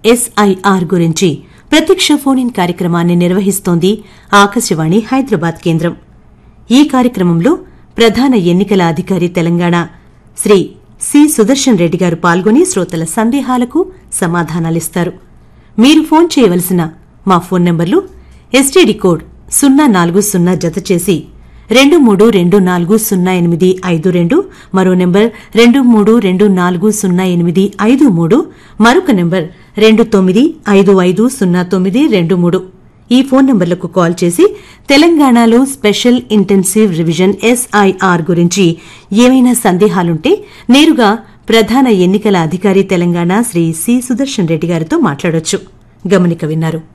SIR గురించి ప్రత్యక్ష phone in కార్యక్రమాన్ని నిర్వహిస్తోంది ఆకాశవాణి హైదరాబాద్ కేంద్రం ఈ కార్యక్రమంలో ప్రధాన ఎన్నికల అధికారి తెలంగాణ శ్రీ సి సుదర్శన్ రెడ్డి గారు పాల్గొని శ్రోతల సందేహాలకు సమాధానాలిస్తారు మీరు ఫోన్ చేయవలసిన మా ఫోన్ నంబర్లు ఎస్టీడీ కోడ్ సున్నా నాలుగు సున్నా జత చేసి రెండు మూడు రెండు నాలుగు సున్నా ఎనిమిది ఐదు రెండు మరో నెంబర్ రెండు మూడు రెండు నాలుగు సున్నా ఎనిమిది ఐదు మూడు మరొక నెంబర్ రెండు తొమ్మిది ఐదు ఐదు సున్నా తొమ్మిది రెండు మూడు ఈ ఫోన్ నంబర్లకు కాల్ చేసి తెలంగాణలో స్పెషల్ ఇంటెన్సివ్ రివిజన్ ఎస్ఐఆర్ గురించి ఏమైనా సందేహాలుంటే నేరుగా ప్రధాన ఎన్నికల అధికారి తెలంగాణ శ్రీ సి సుదర్శన్ రెడ్డి గారితో మాట్లాడొచ్చు గమనిక విన్నారు